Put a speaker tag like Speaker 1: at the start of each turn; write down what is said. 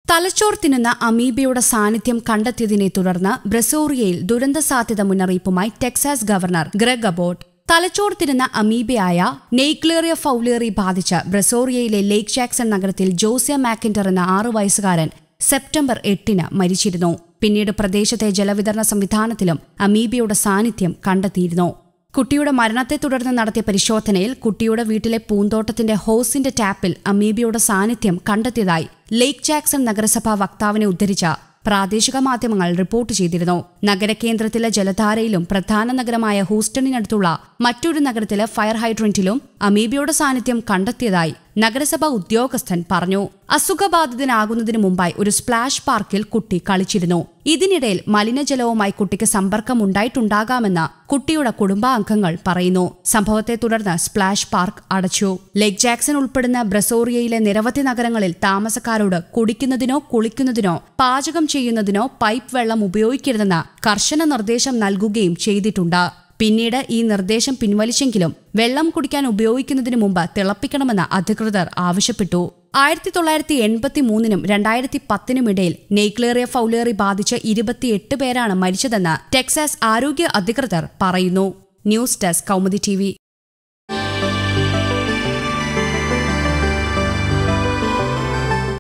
Speaker 1: തലച്ചോർ തിന്നുന്ന അമീബയുടെ സാന്നിധ്യം കണ്ടെത്തിയതിനെ തുടർന്ന് ബ്രസോറിയയിൽ ദുരന്ത സാധ്യത മുന്നറിയിപ്പുമായി ടെക്സാസ് ഗവർണർ ഗ്രഗ് അബോട്ട് തലച്ചോർ തിരുന്ന അമീബയായ നെയ്ക്ലേറിയ ഫൗലേറി ബാധിച്ച ബ്രസോറിയയിലെ ലേക്ക് ജാക്സൺ നഗരത്തിൽ ജോസിയ മാക്കിൻഡർ എന്ന ആറു വയസ്സുകാരൻ സെപ്റ്റംബർ എട്ടിന് മരിച്ചിരുന്നു പിന്നീട് പ്രദേശത്തെ ജലവിതരണ സംവിധാനത്തിലും അമീബയുടെ സാന്നിധ്യം കണ്ടെത്തിയിരുന്നു കുട്ടിയുടെ മരണത്തെ തുടർന്ന് നടത്തിയ പരിശോധനയിൽ കുട്ടിയുടെ വീട്ടിലെ പൂന്തോട്ടത്തിന്റെ ഹോസിന്റെ ടാപ്പിൽ അമീബയുടെ സാന്നിധ്യം കണ്ടെത്തിയതായി ലേക്ക് ജാക്സൺ നഗരസഭാ വക്താവിനെ ഉദ്ധരിച്ച പ്രാദേശിക മാധ്യമങ്ങൾ റിപ്പോർട്ട് ചെയ്തിരുന്നു നഗരകേന്ദ്രത്തിലെ ജലധാരയിലും പ്രധാന നഗരമായ ഹൂസ്റ്റണിനടുത്തുള്ള മറ്റൊരു നഗരത്തിലെ ഫയർ ഹൈഡ്രന്റിലും അമീബയുടെ സാന്നിധ്യം കണ്ടെത്തിയതായി നഗരസഭാ ഉദ്യോഗസ്ഥൻ പറഞ്ഞു അസുഖബാധിതനാകുന്നതിന് മുമ്പായി ഒരു സ്പ്ലാഷ് പാർക്കിൽ കുട്ടി കളിച്ചിരുന്നു ഇതിനിടയിൽ മലിനജലവുമായി കുട്ടിക്ക് സമ്പർക്കമുണ്ടായിട്ടുണ്ടാകാമെന്ന് കുട്ടിയുടെ കുടുംബാംഗങ്ങൾ പറയുന്നു സംഭവത്തെ തുടർന്ന് സ്പ്ലാഷ് പാർക്ക് അടച്ചു ലേക്ക് ജാക്സൺ ഉൾപ്പെടുന്ന ബ്രസോറിയയിലെ നിരവധി നഗരങ്ങളിൽ താമസക്കാരോട് കുടിക്കുന്നതിനോ കുളിക്കുന്നതിനോ പാചകം ചെയ്യുന്നതിനോ പൈപ്പ് വെള്ളം ഉപയോഗിക്കരുതെന്ന് കർശന നിർദ്ദേശം നൽകുകയും ചെയ്തിട്ടുണ്ട് പിന്നീട് ഈ നിർദ്ദേശം പിൻവലിച്ചെങ്കിലും വെള്ളം കുടിക്കാൻ ഉപയോഗിക്കുന്നതിന് മുമ്പ് തിളപ്പിക്കണമെന്ന് അധികൃതർ ആവശ്യപ്പെട്ടു ആയിരത്തി തൊള്ളായിരത്തി എൺപത്തി മൂന്നിനും രണ്ടായിരത്തി പത്തിനും ഇടയിൽ നെയ്ക്ലേറിയ ഫൗലേറി ബാധിച്ച് ഇരുപത്തിയെട്ട് പേരാണ് മരിച്ചതെന്ന് ടെക്സാസ് ആരോഗ്യ അധികൃതർ പറയുന്നു ന്യൂസ് ഡെസ്ക് കൗമുദി ടി